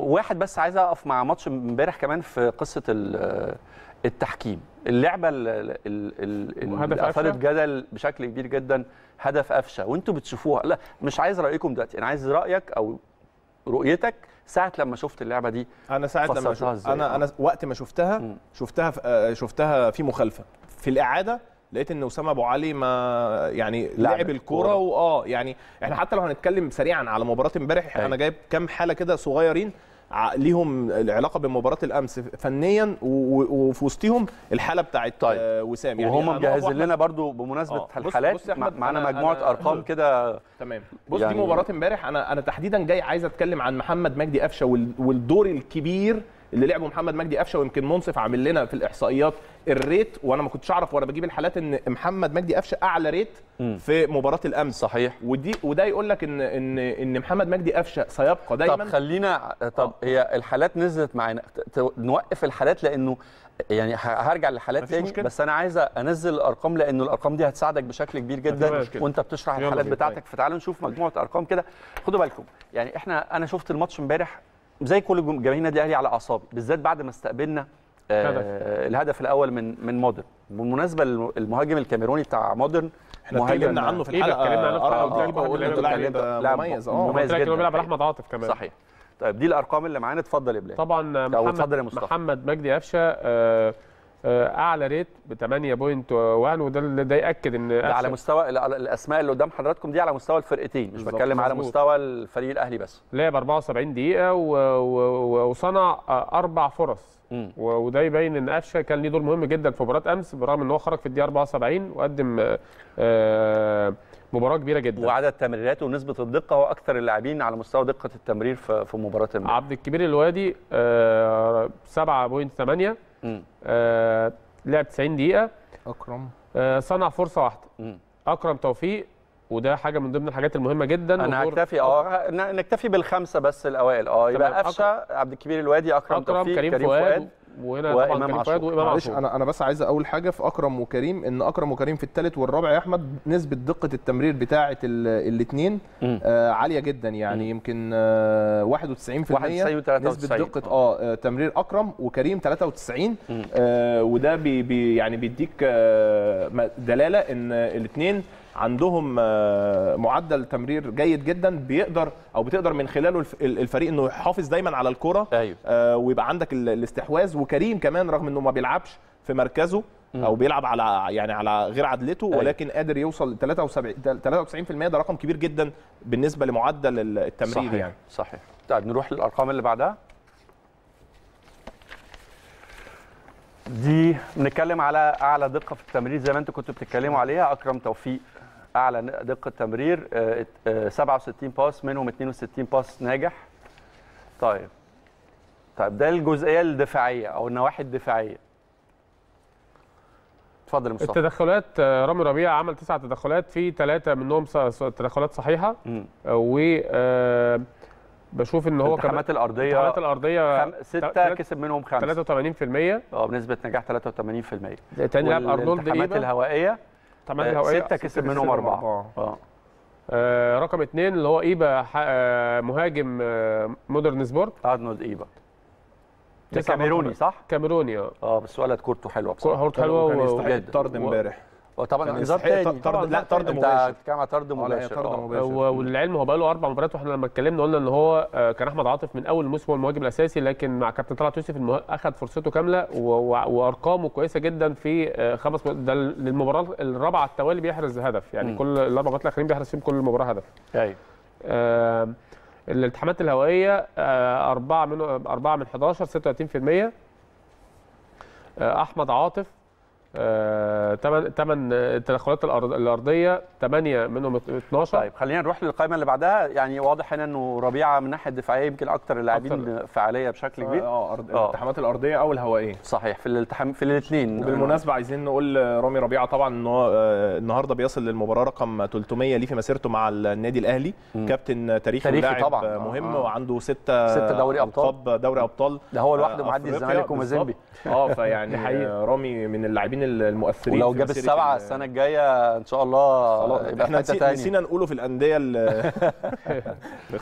واحد بس عايز اقف مع ماتش امبارح كمان في قصه ال- التحكيم اللعبه ال- ال- ال- ال- وهدف اللي اثارت قفشة؟ جدل بشكل كبير جدا هدف قفشه وانتوا بتشوفوها لا مش عايز رايكم دلوقتي انا عايز رايك او رؤيتك ساعه لما شفت اللعبه دي انا ساعه لما فسرتها شوف إزاي؟ انا انا وقت ما شفتها مم. شفتها في آه، شفتها في مخالفه في الاعاده لقيت ان اسامه ابو علي ما يعني لعب لعب الكوره الكورة. واه يعني احنا حتى لو هنتكلم سريعا على مباراه امبارح أيوة. انا جايب كام حاله كده صغيرين ع- ليهم العلاقه بمباراه الامس فنيا و- و- وفي وسطهم الحاله بتاعت طيب. آه، وسام وهم أنا مجهزين أقف لنا برضو بمناسبه آه. بص- الحالات بص يا أحمد، معانا أنا- مجموعه أنا- ارقام كده تمام بص يعني- دي مباراه امبارح انا انا تحديدا جاي عايز اتكلم عن محمد مجدي قفشه وال- والدور الكبير اللي لعبه محمد مجدي قفشه ويمكن منصف عامل لنا في الاحصائيات الريت وانا ما كنتش اعرف وانا بجيب الحالات ان محمد مجدي قفشه اعلى ريت مم. في مباراه الامس صحيح ودي وده يقول لك ان ان ان محمد مجدي قفشه سيبقى دايما طب خلينا طب هي الحالات نزلت معانا ت- ت- نوقف الحالات لانه يعني ه- هرجع للحالات مفيش تاني مشكلة. بس انا عايز انزل الارقام لانه الارقام دي هتساعدك بشكل كبير جدا مشكلة. وانت بتشرح يلا الحالات بينا. بتاعتك فتعالوا نشوف مجموعه ارقام كده خدوا بالكم يعني احنا انا شفت الماتش امبارح زي كل جم- جماهير النادي الاهلي على اعصابي بالذات بعد ما استقبلنا آه هدف. الهدف الاول من من مودرن بالمناسبه الم- المهاجم الكاميروني بتاع مودرن احنا مهاجم- اتكلمنا عنه في إيه ده؟ الحلقه اتكلمنا عنه في آه، الحلقة. آه، بقول بقول لك انه لاعب- لاعب لاعب مميز اه مميز قلت لك إنه جدا بيلعب على الحقيقة. احمد عاطف كمان صحيح طيب دي الارقام اللي معانا اتفضل يا بلال طبعا أو اتفضل يا محمد مصطفى. محمد مجدي قفشه آه، آه، اعلى ريت ب 8.1 وده اللي ده ياكد ان ده على قفشة مستوى ال- الاسماء اللي قدام حضراتكم دي على مستوى الفرقتين مش بالظبط، بتكلم على مظبوط. مستوى الفريق الاهلي بس لعب 74 دقيقه و- و- وصنع آه، اربع فرص مم. و- وده يبين ان قفشه كان ليه دور مهم جدا في مباراه امس برغم ان هو خرج في الدقيقه 74 وقدم آه، آه، مباراه كبيره جدا وعدد تمريراته ونسبه الدقه هو اكثر اللاعبين على مستوى دقه التمرير في في مباراه امبارح عبد الكبير الوادي آه، 7.8 مم. آه، لعب 90 دقيقه اكرم آه، صنع فرصه واحده مم. اكرم توفيق وده حاجه من ضمن الحاجات المهمه جدا انا ودور هكتفي اه ن- نكتفي بالخمسه بس الاوائل اه يبقى تمام. قفشه عبد الكبير الوادي اكرم, اكرم توفيق كريم, فؤاد وهنا طبعا وإمام كريم عاشور. فؤاد وامام معلش عاشور انا انا بس عايز اقول حاجه في اكرم وكريم ان اكرم وكريم في الثالث والرابع يا احمد نسبه دقه التمرير بتاعه الاثنين مم. آه عاليه جدا يعني مم. يمكن آه 91% 91 و93. نسبه دقه اه آه، تمرير اكرم وكريم 93 مم. آه وده بي بي يعني بيديك آه م- دلاله ان الاثنين عندهم آه معدل تمرير جيد جدا بيقدر او بتقدر من خلاله الف- الفريق انه يحافظ دايما على الكره ايوه آه، ويبقى عندك ال- الاستحواذ وكريم كمان رغم انه ما بيلعبش في مركزه او بيلعب على يعني على غير عدلته أيوة. ولكن قادر يوصل ل 73 93% ده رقم كبير جدا بالنسبه لمعدل ال- التمرير صحيح يعني صحيح طيب نروح للارقام اللي بعدها دي بنتكلم على اعلى دقه في التمرير زي ما انتم كنتوا بتتكلموا عليها اكرم توفيق اعلى ن- دقه تمرير آه، آه، 67 باس منهم 62 باس ناجح طيب طيب ده الجزئيه الدفاعيه او النواحي الدفاعيه اتفضل يا مصطفى التدخلات آه، رامي ربيع عمل تسع تدخلات في ثلاثه منهم ص- ص- تدخلات صحيحه مم. و آه، بشوف ان هو الالتحامات الارضيه الالتحامات الارضيه خم... سته تلات- كسب منهم خمسه 83% اه بنسبه نجاح 83% تاني لاعب ارنولد والالتحامات ايبا الهوائيه الالتحامات آه، الهوائيه سته كسب منهم اربعه اه آه، رقم اثنين اللي هو ايبا ح- آه، مهاجم آه، مودرن سبورت ارنولد ايبا ده تسع كاميروني مرات. صح؟ كاميروني اه اه بس ولد كورته حلوه بصراحه هورت حلوه كان و- يستحق جدا. الطرد و- امبارح وطبعا كان انذار يستحق تاني طرد- لا، طرد انت مباشر. بتتكلم على طرد لا، هي مباشر طرد آه. مباشر. و- وللعلم هو بقى له اربع مباريات واحنا لما اتكلمنا قلنا ان هو آه، كان احمد عاطف من اول الموسم هو المهاجم الاساسي لكن مع كابتن طلعت يوسف المه- اخذ فرصته كامله و- و- وارقامه كويسه جدا في آه، خمس م- ده للمباراه الرابعه على التوالي بيحرز هدف يعني مم. كل الاربع مباريات الاخرين بيحرز فيهم كل مباراه هدف ايوه آه، الالتحامات الهوائيه آه، أربعة من أربعة من 11 36% آه، أحمد عاطف ثمان ثمان التدخلات الأرض- الأرضية 8 منهم 12 طيب خلينا نروح للقائمه اللي بعدها يعني واضح هنا انه ربيعه من الناحيه الدفاعيه يمكن اكتر اللاعبين فعاليه بشكل كبير اه أرض- آه. الالتحامات الارضيه او الهوائيه صحيح في الالتحام في الاثنين وبالمناسبه عايزين نقول رامي ربيعه طبعا ان هو آه، النهارده بيصل للمباراه رقم 300 ليه في مسيرته مع النادي الاهلي مم. كابتن تاريخي تاريخي ولاعب طبعاً. آه، مهم آه. وعنده ستة ستة دوري أبطال. ألقاب دوري ابطال ده هو لوحده آه، معدي أفريقيا الزمالك ومازيمبي بالظبط. اه فيعني دي حقيقة. آه، رامي من اللاعبين المؤثرين ولو في جاب مسيرة السبعه ال- السنه الجايه ان شاء الله خلاص يبقى احنا في حته نسي- ثانيه نسينا نقوله في الانديه ال-